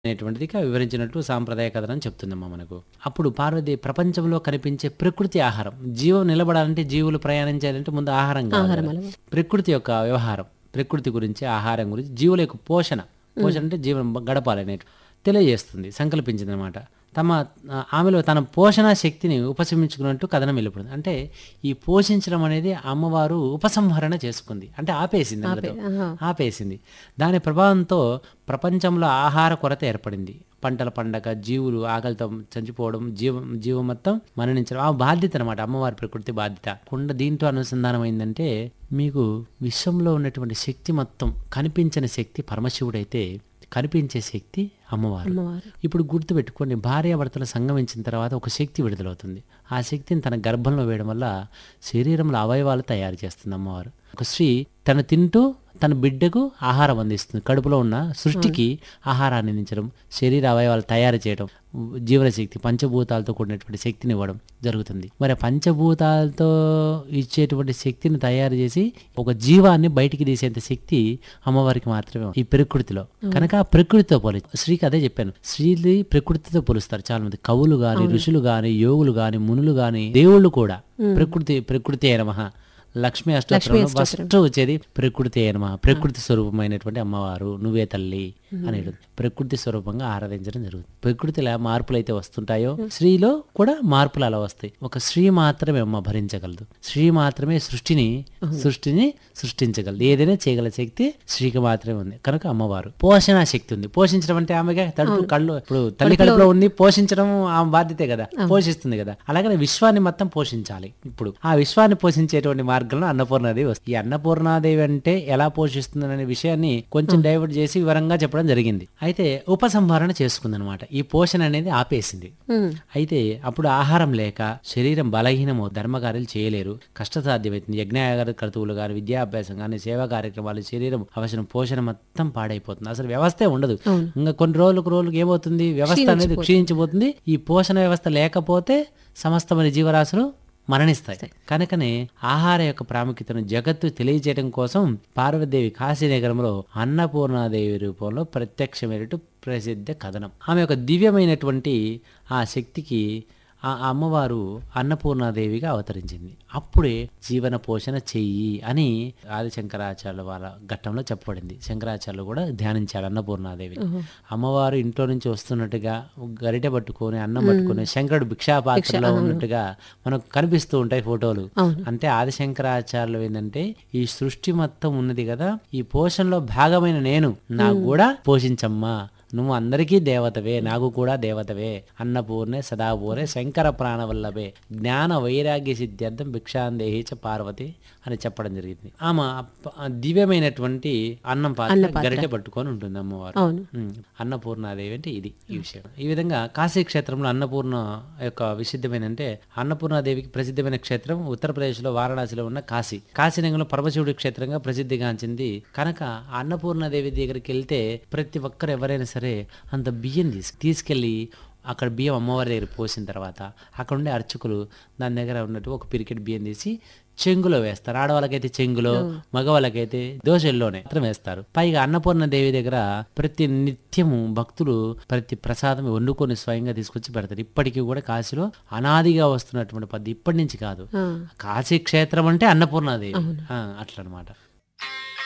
అనేటువంటిది ఇక వివరించినట్టు సాంప్రదాయ కథనం చెప్తుందమ్మా మనకు అప్పుడు పార్వతి ప్రపంచంలో కనిపించే ప్రకృతి ఆహారం జీవం నిలబడాలంటే జీవులు ప్రయాణించాలంటే ముందు ఆహారం కావాలి కదా. ప్రకృతి యొక్క వ్యవహారం ప్రకృతి గురించి ఆహారం గురించి జీవుల యొక్క పోషణ పోషణ అంటే జీవనం గడపాలనే తెలియజేస్తుంది సంకల్పించింది అనమాట తమ ఆ, ఆమెలో తన పోషణ శక్తిని ఉపశమించుకున్నట్టు కథనం వెళ్ళిపోతుంది అంటే ఈ పోషించడం అనేది అమ్మవారు ఉపసంహరణ చేసుకుంది అంటే ఆపేసింది అందులో. ఆహా. ఆపేసింది దాని ప్రభావంతో ప్రపంచంలో ఆహార కొరత ఏర్పడింది పంటల పండగ జీవులు ఆకలితో చనిపోవడం జీవం జీవం మొత్తం మరణించడం ఆ బాధ్యత అనమాట అమ్మవారి ప్రకృతి బాధ్యత కుండ దీంట్లో అనుసంధానమైందంటే మీకు విశ్వంలో ఉన్నటువంటి శక్తి మొత్తం కనిపించని శక్తి పరమశివుడైతే కనిపించే శక్తి అమ్మవారు అమ్మవారు ఇప్పుడు గుర్తుపెట్టుకోండి భార్యాభర్తలు సంగమించిన తర్వాత ఒక శక్తి విడుదలవుతుంది ఆ శక్తిని తన గర్భంలో వేయడం వల్ల శరీరంలో అవయవాలు తయారు చేస్తుంది అమ్మవారు ఒక స్త్రీ తను తింటూ తన బిడ్డకు ఆహారం అందిస్తుంది కడుపులో ఉన్న సృష్టికి ఆహారాన్ని అందించడం శరీర అవయవాలు తయారు చేయడం జీవనశక్తి పంచభూతాలతో కూడినటువంటి శక్తిని ఇవ్వడం జరుగుతుంది మరి ఆ పంచభూతాలతో ఇచ్చేటువంటి శక్తిని తయారు చేసి ఒక జీవాన్ని బయటికి తీసేంత శక్తి అమ్మవారికి మాత్రమే ఉంది. ఈ ప్రకృతిలో కనుక ఆ ప్రకృతితో పోలి శ్రీకి అదే చెప్పాను శ్రీది ప్రకృతితో పోలుస్తారు చాలా మంది కవులు గాని ఋషులు గాని యోగులు గాని మునులు గాని దేవుళ్ళు కూడా ప్రకృతి ప్రకృతి నమః లక్ష్మీ అష్టోత్తరంలో ఫస్ట్ వచ్చేది ప్రకృతి నమ ప్రకృతి స్వరూపమైనటువంటి అమ్మవారు నువ్వే తల్లి అనేది ప్రకృతి స్వరూపంగా ఆరాధించడం జరుగుతుంది ప్రకృతిలో మార్పులు అయితే వస్తుంటాయో స్త్రీలో కూడా మార్పులు అలా వస్తాయి ఒక స్త్రీ మాత్రమే అమ్మ భరించగలదు స్త్రీ మాత్రమే సృష్టిని సృష్టిని సృష్టించగలదు ఏదైనా చేయగల శక్తి స్త్రీకి మాత్రమే ఉంది కనుక అమ్మవారు పోషణ శక్తి ఉంది పోషించడం అంటే ఆమెగా తడుపు కళ్ళు ఇప్పుడు తల్లి కడుపులో ఉంది పోషించడం ఆమె బాధ్యతే కదా పోషిస్తుంది కదా అలాగే విశ్వాన్ని మొత్తం పోషించాలి ఇప్పుడు ఆ విశ్వాన్ని పోషించేటువంటి మార్గంలో అన్నపూర్ణాదేవి వస్తుంది ఈ అన్నపూర్ణాదేవి అంటే ఎలా పోషిస్తుంది అనే విషయాన్ని కొంచెం డైవర్ట్ చేసి వివరంగా చెప్పడం జరిగింది అయితే ఉపసంహరణ చేసుకుంది అనమాట ఈ పోషణ అనేది ఆపేసింది ఉమ్. అయితే అప్పుడు ఆహారం లేక శరీరం బలహీనము ధర్మకార్యాలు చేయలేరు కష్టసాధ్యమవుతుంది యజ్ఞయాగార క్రతువులు కానీ విద్యాభ్యాసం కానీ సేవా కార్యక్రమాలు శరీరం అవసరం పోషణ మొత్తం పాడైపోతుంది అసలు వ్యవస్థే ఉండదు ఇంకా కొన్ని రోజులకు రోజులకు ఏమవుతుంది వ్యవస్థ అనేది క్షీణించిపోతుంది ఈ పోషణ వ్యవస్థ లేకపోతే సమస్తమైన జీవరాశులు మరణిస్తాయి కనుకనే ఆహార యొక్క ప్రాముఖ్యతను జగత్తు తెలియజేయడం కోసం పార్వతీదేవి కాశీనగరంలో అన్నపూర్ణాదేవి రూపంలో ప్రత్యక్షమైనట్టు ప్రసిద్ధ కథనం ఆమె యొక్క దివ్యమైనటువంటి ఆ శక్తికి ఆ అమ్మవారు అన్నపూర్ణాదేవిగా అవతరించింది అప్పుడే జీవన పోషణ చెయ్యి అని ఆదిశంకరాచార్యుల వాళ్ళ ఘట్టంలో చెప్పబడింది శంకరాచార్యులు కూడా ధ్యానించాడు అన్నపూర్ణాదేవి అమ్మవారు ఇంట్లో నుంచి వస్తున్నట్టుగా గరిటె పట్టుకొని అన్నం పట్టుకొని శంకరుడు భిక్షాపాత్రలో ఉన్నట్టుగా మనకు కనిపిస్తూ ఉంటాయి ఫోటోలు అంటే ఆదిశంకరాచార్యులు ఏంటంటే ఈ సృష్టి మొత్తం ఉన్నది కదా ఈ పోషణలో భాగమైన నేను నాకు కూడా పోషించమ్మా నువ్వు అందరికీ దేవతవే నాకు కూడా దేవతవే అన్నపూర్ణే సదాపూర్ణే శంకర ప్రాణవల్లభే జ్ఞాన వైరాగ్య సిద్ధ్యర్థం భిక్షాందేహి చ పార్వతి అని చెప్పడం జరిగింది ఆమె ప- దివ్యమైనటువంటి అన్నం పాత్ర గరిటె పట్టుకొని ఉంటుంది అమ్మవారు అవును ఉమ్. అన్నపూర్ణాదేవి అంటే ఇది ఈ విషయం ఈ విధంగా కాశీ క్షేత్రంలో అన్నపూర్ణ యొక్క విశుద్ధమైన అంటే అన్నపూర్ణాదేవికి ప్రసిద్ధమైన క్షేత్రం ఉత్తరప్రదేశ్లో వారణాసిలో ఉన్న కాశీ కాశీనగరంలో పరమశివుడి క్షేత్రంగా ప్రసిద్ధిగాంచింది కనుక ఆ అన్నపూర్ణాదేవి దగ్గరికి వెళ్తే ప్రతి ఒక్కరు ఎవరైనా సరే అంత బియ్యం తీసు తీసుకెళ్ళి అక్కడ బియ్యం అమ్మవారి దగ్గర పోసిన తర్వాత అక్కడ ఉండే అర్చకులు దాని దగ్గర ఉన్నట్టు ఒక పిరికెట్ బియ్యం తీసి చెంగులో వేస్తారు ఆడవాళ్ళకైతే చెంగులో మగవాళ్ళకైతే దోశల్లోనే మాత్రం వేస్తారు పైగా అన్నపూర్ణ దేవి దగ్గర ప్రతి నిత్యము భక్తులు ప్రతి ప్రసాదం వండుకొని స్వయంగా తీసుకొచ్చి పెడతారు ఇప్పటికీ కూడా కాశీలో అనాదిగా వస్తున్నటువంటి పద్ధతి ఇప్పటి నుంచి కాదు ఆ. కాశీ క్షేత్రం అంటే అన్నపూర్ణాదేవి ఆ, అట్లా అనమాట